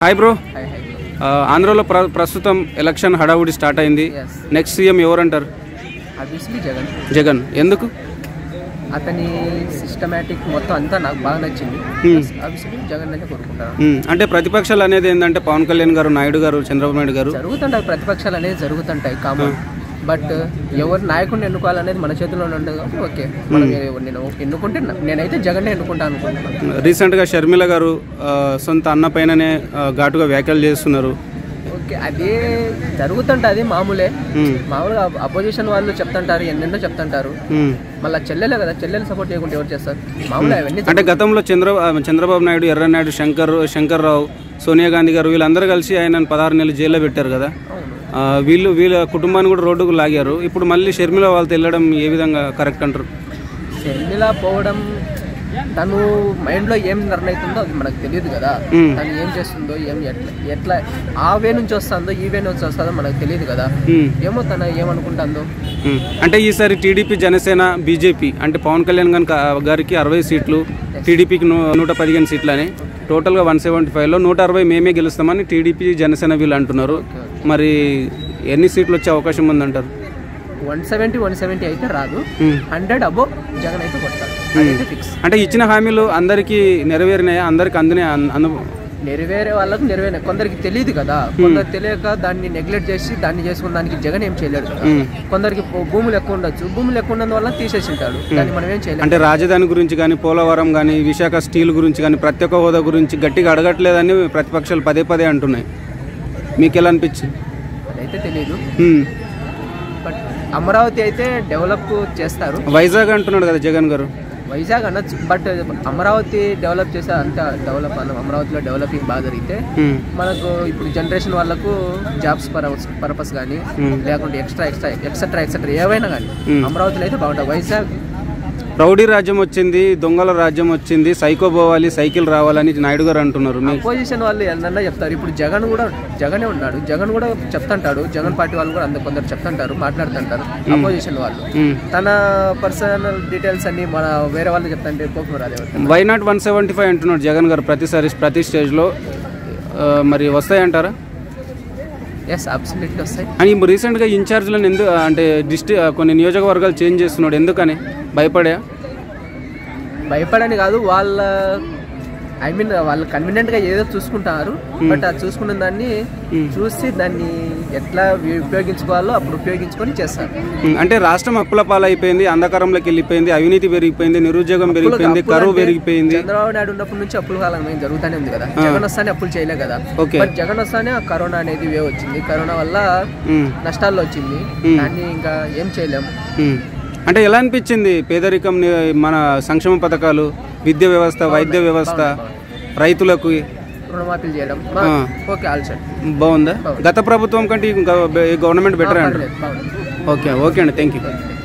Hi bro high high ఆ, ఆంధ్రలో ప్ర ప్రస్తుతం ఎలక్షన్ హడావుడి స్టార్ట్ అయింది ఎస్ నెక్స్ట్ సీఎం ఎవరంటారు అబ్వియస్లీ జగన్ జగన్ ఎందుకు అతని సిస్టమేటిక్ మొత్తం అంతా నాకు బాగా నచ్చింది Hmm. అబ్వియస్లీ జగన్ అయితే కోరుకుంటాను ఉమ్, అంటే ప్రతిపక్షాలు అనేది ఏంటంటే పవన్ కళ్యాణ్ గారు నాయుడు గారు చంద్రబాబు నాయుడు గారు జరుగుతుంటాయి ప్రతిపక్షాలు అనేది జరుగుతుంటాయి కామన్ బట్ ఎవరు నాయకుడిని ఎన్నుకోవాలనేది మన చేతిలో ఉండదు కాబట్టి ఓకే మనం ఎ- నేను ఎన్నుకుంటే నా- నేనైతే జగన్నే ఎన్నుకుంటాను అనుకుంటున్నాను రీసెంట్గా షర్మిల గారు ఆ, సొంత అన్న పైననే ఆ, ఘాటుగా వ్యాఖ్యలు చేస్తున్నారు ఓకే అదే జరుగుతుంటుంది మామూలే ఉమ్, మామూలుగా అపోజిషన్ వాళ్ళు చెప్తుంటారు ఎన్నెన్నో చెప్తుంటారు ఉమ్. మళ్ళీ చెల్లెలే కదా చెల్లెలు సపోర్ట్ చేయకుంటే ఎవరు చేస్తారు మామూలు అవన్నీ అంటే గతంలో చంద్ర ఆ, చంద్రబాబు నాయుడు ఎర్రనాయుడు శంకర్ శంకర్రావు సోనియా గాంధీ గారు వీళ్ళందరూ కలిసి ఆయన పదహారు నెలలు జైల్లో పెట్టారు కదా అవును ఆ, వీళ్ళు వీళ్ళ కుటుంబాన్ని కూడా రోడ్డుకు లాగారు ఇప్పుడు మళ్ళీ షర్మిల వాళ్ళతో వెళ్ళడం ఏ విధంగా కరెక్ట్ అంటారు షర్మిల పోవడం తను మైండ్లో ఏం నిర్ణయితుందో అది మనకు తెలియదు కదా మ్మ్. తను ఏం చేస్తుందో ఏం ఎట్లా ఎట్లా ఆ వే నుంచి వస్తుందో ఈ వే నుంచి వస్తుందో మనకు తెలియదు కదా ఉమ్, ఏమో తను ఏమనుకుంటుందో ఉమ్. అంటే ఈసారి టీడీపీ జనసేన బీజేపీ అంటే పవన్ కళ్యాణ్ గనుక గారికి అరవై సీట్లు టీడీపీకి నూ- నూట పదిహేను సీట్లు అని టోటల్గా వన్ సెవెంటీ ఫైవ్లో నూట అరవై మేమే గెలుస్తామని టీడీపీ జనసేన వీళ్ళు అంటున్నారు మరి ఎన్ని సీట్లు వచ్చే అవకాశం ఉందంటారు వన్ సెవెంటీ వన్ సెవెంటీ అయితే రాదు ఉమ్. హండ్రెడ్ అబో జగన్ అయితే కొడతాడు అదైతే ఫిక్స్ అంటే ఇచ్చిన హామీలు అందరికీ నెరవేరినాయా అందరికి అందినాయి అందు నెరవేరే వాళ్ళకు నెరవేరే కొందరికి తెలియదు కదా కొందరు తెలియక దాన్ని నెగ్లెక్ట్ చేసి దాన్ని చేసుకున్న దానికి జగన్ ఏం చేయలేడు కదా ఉమ్. కొందరికి భూ- భూములు ఎక్కువ ఉండొచ్చు భూములు ఎక్కువ ఉన్నందు వల్ల తీసేసి ఉంటాడు దాన్ని మనం ఏం చేయలేము అంటే రాజధాని గురించి కానీ పోలవరం కానీ విశాఖ స్టీల్ గురించి కానీ ప్రత్యేక హోదా గురించి గట్టిగా అడగట్లేదని ప్రతిపక్షాలు పదే పదే అంటున్నాయి మీకు ఎలా అనిపించింది అదైతే తెలియదు ఉమ్. బట్ అమరావతి అయితే డెవలప్ చేస్తారు వైజాగ్ అంటున్నాడు కదా జగన్ గారు వైజాగ్ అనొచ్చు బట్ అమరావతి డెవలప్ చేసే అంత డెవలప్ అన్న అమరావతిలో డెవలపింగ్ బాగా జరిగితే ఉమ్. మనకు ఇప్పుడు జనరేషన్ వాళ్ళకు జాబ్స్ పర్పస్ పర్పస్ కానీ Hmm. లేకుంటే ఎక్స్ట్రా ఎక్స్ట్రా ఎక్సెట్రా ఎక్సెట్రా ఏవైనా కానీ Hmm. అమరావతిలో అయితే బాగుంటుంది వైజాగ్ రౌడీ రాజ్యం వచ్చింది దొంగల రాజ్యం వచ్చింది సైకో పోవాలి సైకిల్ రావాలని నాయుడు గారు అంటున్నారు మీ అపోజిషన్ వాళ్ళు ఎన్నన్నా చెప్తారు ఇప్పుడు జగన్ కూడా జగనే ఉన్నాడు జగన్ కూడా చెప్తుంటాడు జగన్ పార్టీ వాళ్ళు కూడా అందరు కొందరు చెప్తుంటారు మాట్లాడుతుంటారు అపోజిషన్ వాళ్ళు ఉమ్. తన పర్సనల్ డీటెయిల్స్ అన్ని మన వేరే వాళ్ళు చెప్తుంటే కోపం రాదు ఎవరికి. Why not one seventy five అంటున్నాడు జగన్ గారు ప్రతిసారి ప్రతి స్టేజ్లో ఆ, మరి వస్తాయంటారా ఎస్ అబ్సల్యూట్లీ వస్తాయి అని ఇప్పుడు రీసెంట్గా ఇన్ఛార్జ్లను ఎందుకు అంటే డిస్టి కొన్ని నియోజకవర్గాలు చేంజ్ చేస్తున్నాడు ఎందుకని భయపడా భయపడని కాదు వాళ్ళ ఐ మీన్ వాళ్ళు కన్వీనియంట్గా ఏదో చూసుకుంటారు బట్ అది చూసుకున్న దాన్ని Hmm. చూసి దాన్ని ఎట్లా వి- ఉపయోగించుకోవాలో అప్పుడు ఉపయోగించుకొని చేస్తారు ఉమ్, అంటే రాష్ట్రం అప్పుల పాలైపోయింది అంధకారంలోకి వెళ్ళిపోయింది అవినీతి పెరిగిపోయింది నిరుద్యోగం పెరిగిపోయింది అప్పులు కరువు అంటే పెరిగిపోయింది చంద్రబాబు నాయుడు ఉన్నప్పటి నుంచి అప్పుల కాలం ఏం జరుగుతూనే ఉంది కదా జగన్ వస్తానే అప్పులు చేయలే కదా ఓకే బట్ జగన్ వస్తానే ఆ కరోనా అనేది వే వచ్చింది కరోనా వల్ల ఉమ్, నష్టాల్లో వచ్చింది దాన్ని ఇంకా ఏం చేయలేం ఉమ్. అంటే ఎలా అనిపించింది పేదరికం ని- మన సంక్షేమ పథకాలు విద్య వ్యవస్థ వైద్య వ్యవస్థ రైతులకు రుణమాఫీలు చేయడం ఆ. ఓకే ఆల్ సెట్ బాగుందా గత ప్రభుత్వం కంటే ఈ గవ- ఈ గవర్నమెంట్ బెటర్ అంటారు బాగుంది ఓకే ఓకే అండి థ్యాంక్ యూ ఓకే